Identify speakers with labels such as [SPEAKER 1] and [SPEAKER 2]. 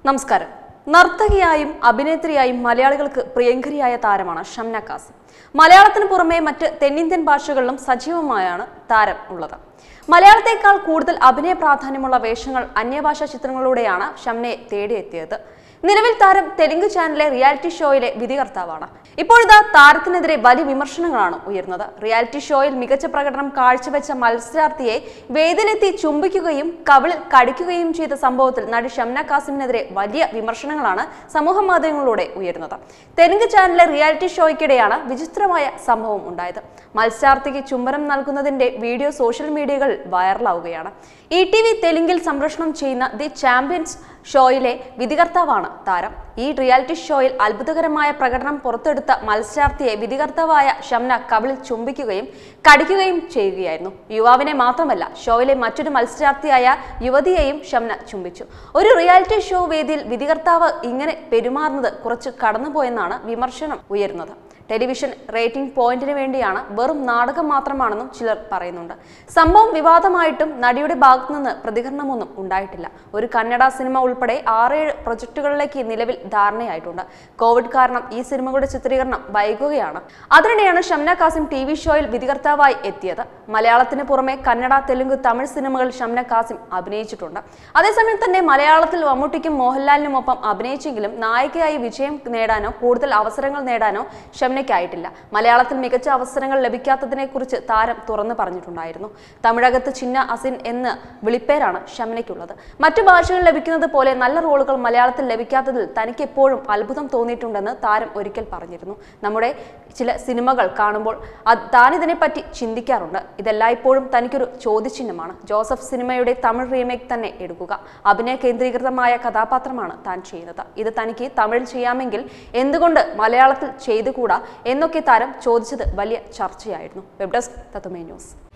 [SPEAKER 1] നമസ്കാരം നർത്തകിയായും അഭിനേത്രിയായും മലയാളികൾക്ക് പ്രിയങ്കരിയായ താരമാണ് ഷംന കാസിം മലയാളത്തിന് പുറമെ മറ്റ് തെന്നിന്ത്യൻ ഭാഷകളിലും സജീവമായാണ് താരം ഉള്ളത് മലയാളത്തെക്കാൾ കൂടുതൽ അഭിനയ പ്രാധാന്യമുള്ള വേഷങ്ങൾ അന്യഭാഷാ ചിത്രങ്ങളിലൂടെയാണ് ഷംനയെ തേടിയെത്തിയത് നിലവിൽ താരം തെലുങ്ക് ചാനലിലെ റിയാലിറ്റി ഷോയിലെ വിധികർത്താവാണ് ഇപ്പോഴിതാ താരത്തിനെതിരെ വലിയ വിമർശനങ്ങളാണ് ഉയർന്നത് റിയാലിറ്റി ഷോയിൽ മികച്ച പ്രകടനം കാഴ്ചവെച്ച മത്സരാർത്ഥിയെ വേദിയിലെത്തി ചുംബിക്കുകയും കവിളിൽ കടിക്കുകയും ചെയ്ത സംഭവത്തിൽ നടി ഷംന കാസിമിനെതിരെ വലിയ വിമർശനങ്ങളാണ് സമൂഹ മാധ്യമങ്ങളിലൂടെ ഉയരുന്നത് തെലുങ്ക് ചാനലിലെ റിയാലിറ്റി ഷോയ്ക്കിടെയാണ് വിചിത്രമായ സംഭവം ഉണ്ടായത് മത്സരാർത്ഥിക്ക് ചുംബനം നൽകുന്നതിന്റെ വീഡിയോ സോഷ്യൽ മീഡിയകളിൽ വൈറലാവുകയാണ് ഇ ടി വി തെലുങ്കിൽ സംപ്രേഷണം ചെയ്യുന്ന ദി ചാമ്പ്യൻസ് ഷോയിലെ വിധികർത്താവാണ് താരം ഈ റിയാലിറ്റി ഷോയിൽ അത്ഭുതകരമായ പ്രകടനം പുറത്തെടുത്ത മത്സരാർത്ഥിയെ വിധികർത്താവായ ഷംന കവിളിൽ ചുംബിക്കുകയും കടിക്കുകയും ചെയ്യുകയായിരുന്നു യുവാവിനെ മാത്രമല്ല ഷോയിലെ മറ്റൊരു മത്സരാർത്ഥിയായ യുവതിയെയും ഷംന ചുംബിച്ചു ഒരു റിയാലിറ്റി ഷോ വേദിയിൽ വിധികർത്താവ് ഇങ്ങനെ പെരുമാറുന്നത് കുറച്ച് കടന്നുപോയെന്നാണ് വിമർശനം ഉയരുന്നത് ടെലിവിഷൻ റേറ്റിംഗ് പോയിന്റിന് വേണ്ടിയാണ് വെറും നാടകം മാത്രമാണെന്നും ചിലർ പറയുന്നുണ്ട് സംഭവം വിവാദമായിട്ടും നടിയുടെ ഭാഗത്തു നിന്ന് പ്രതികരണമൊന്നും ഉണ്ടായിട്ടില്ല ഒരു കന്നഡ സിനിമ ഉൾപ്പെടെ ആറേഴ് പ്രൊജക്ടുകളിലേക്ക് നിലവിൽ ധാരണയായിട്ടുണ്ട് കോവിഡ് കാരണം ഈ സിനിമകളുടെ ചിത്രീകരണം വൈകുകയാണ് അതിനിടെയാണ് ഷംന കാസിം ടി വി ഷോയിൽ വിധികർത്താവായി എത്തിയത് മലയാളത്തിന് പുറമെ കന്നഡ തെലുങ്ക് തമിഴ് സിനിമകളിൽ ഷംന കാസിം അഭിനയിച്ചിട്ടുണ്ട് അതേസമയം തന്നെ മലയാളത്തിൽ മമ്മൂട്ടിക്കും മോഹൻലാലിനുമൊപ്പം അഭിനയിച്ചെങ്കിലും നായികയായി വിജയം നേടാനോ കൂടുതൽ അവസരങ്ങൾ നേടാനോ ഷംനയ്ക്കായിട്ടില്ല മലയാളത്തിൽ മികച്ച അവസരങ്ങൾ ലഭിക്കാത്തതിനെ കുറിച്ച് താരം തുറന്നു പറഞ്ഞിട്ടുണ്ടായിരുന്നു തമിഴകത്ത് ചിന്ന അസിൻ എന്ന് വിളിപ്പേരാണ് ഷംനയ്ക്കുള്ളത് മറ്റു ഭാഷകൾ ലഭിക്കുന്നത് പോലെ നല്ല റോളുകൾ മലയാളത്തിൽ ലഭിക്കാത്തതിൽ തനിക്ക് എപ്പോഴും അത്ഭുതം തോന്നിയിട്ടുണ്ടെന്ന് താരം ഒരിക്കൽ പറഞ്ഞിരുന്നു നമ്മുടെ ചില സിനിമകൾ കാണുമ്പോൾ അത് താൻ ഇതിനെപ്പറ്റി ചിന്തിക്കാറുണ്ട് ഇതെല്ലായ്പ്പോഴും തനിക്കൊരു ചോദ്യചിഹ്നമാണ് ജോസഫ് സിനിമയുടെ തമിഴ് റീമേക്ക് തന്നെ എടുക്കുക അഭിനയ കേന്ദ്രീകൃതമായ കഥാപാത്രമാണ് താൻ ചെയ്യുന്നത് ഇത് തനിക്ക് തമിഴിൽ ചെയ്യാമെങ്കിൽ എന്തുകൊണ്ട് മലയാളത്തിൽ ചെയ്തുകൂടാ എന്നൊക്കെ താരം ചോദിച്ചത് വലിയ ചർച്ചയായിരുന്നു വെബ് ഡെസ്ക് തത്തുമേ ന്യൂസ്